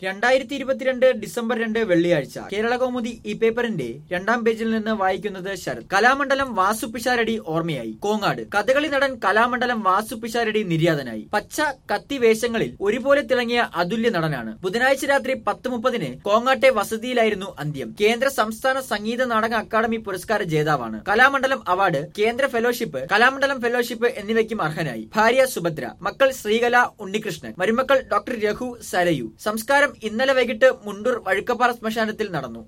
രണ്ടായിരത്തി ഇരുപത്തിരണ്ട് ഡിസംബർ രണ്ട് വെള്ളിയാഴ്ച കേരള കൗമുദി ഈ പേപ്പറിന്റെ രണ്ടാം പേജിൽ നിന്ന് വായിക്കുന്നത് ശരത് കലാമണ്ഡലം വാസു പിഷാരടി ഓർമ്മയായി കോങ്ങാട് കഥകളി നടൻ കലാമണ്ഡലം വാസു പിഷാരടി നിര്യാതനായി പച്ച കത്തി വേഷങ്ങളിൽ ഒരുപോലെ തിളങ്ങിയ അതുല്യ നടനാണ് ബുധനാഴ്ച രാത്രി പത്ത് മുപ്പതിന് കോങ്ങാട്ടെ വസതിയിലായിരുന്നു അന്ത്യം കേന്ദ്ര സംസ്ഥാന സംഗീത നാടക അക്കാദമി പുരസ്കാര ജേതാവാണ് കലാമണ്ഡലം അവാർഡ് കേന്ദ്ര ഫെലോഷിപ്പ് കലാമണ്ഡലം ഫെലോഷിപ്പ് എന്നിവയ്ക്കും അർഹനായി ഭാര്യ സുഭദ്ര മക്കൾ ശ്രീകല ഉണ്ണികൃഷ്ണൻ മരുമക്കൾ ഡോക്ടർ രഘു സരയു സംസ്കാരം ഇന്നലെ വൈകിട്ട് മുണ്ടൂർ വഴുക്കപ്പാറ ശ്മശാനത്തിൽ നടന്നു